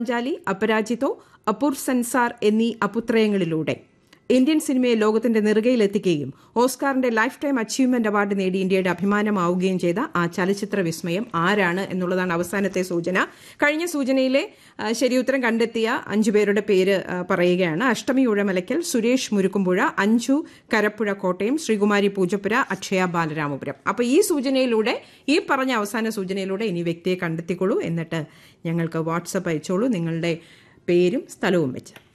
ജാലി അപരാജിതോ അപൂർ സൻസാർ എന്നീ അപുത്രയങ്ങളിലൂടെ ഇന്ത്യൻ സിനിമയെ ലോകത്തിന്റെ നെറുകയിലെത്തിക്കുകയും ഓസ്കാറിന്റെ ലൈഫ് ടൈം അച്ചീവ്മെന്റ് അവാർഡ് നേടി ഇന്ത്യയുടെ അഭിമാനമാവുകയും ചെയ്ത ആ ചലച്ചിത്ര വിസ്മയം ആരാണ് എന്നുള്ളതാണ് അവസാനത്തെ സൂചന കഴിഞ്ഞ സൂചനയിലെ ആ, ശരിയുത്തരം കണ്ടെത്തിയ അഞ്ചുപേരുടെ പേര് ആ, പറയുകയാണ് അഷ്ടമി ഉഴമലയ്ക്കൽ സുരേഷ് മുരുക്കുമ്പുഴ അഞ്ചു കരപ്പുഴ കോട്ടയം ശ്രീകുമാരി പൂജപ്പുര അക്ഷയ ബാലരാമപുരം അപ്പോൾ ഈ സൂചനയിലൂടെ ഈ പറഞ്ഞ അവസാന സൂചനയിലൂടെ ഇനി വ്യക്തിയെ കണ്ടെത്തിക്കോളൂ എന്നിട്ട് ഞങ്ങൾക്ക് വാട്സപ്പ് അയച്ചോളൂ നിങ്ങളുടെ പേരും സ്ഥലവും വെച്ച്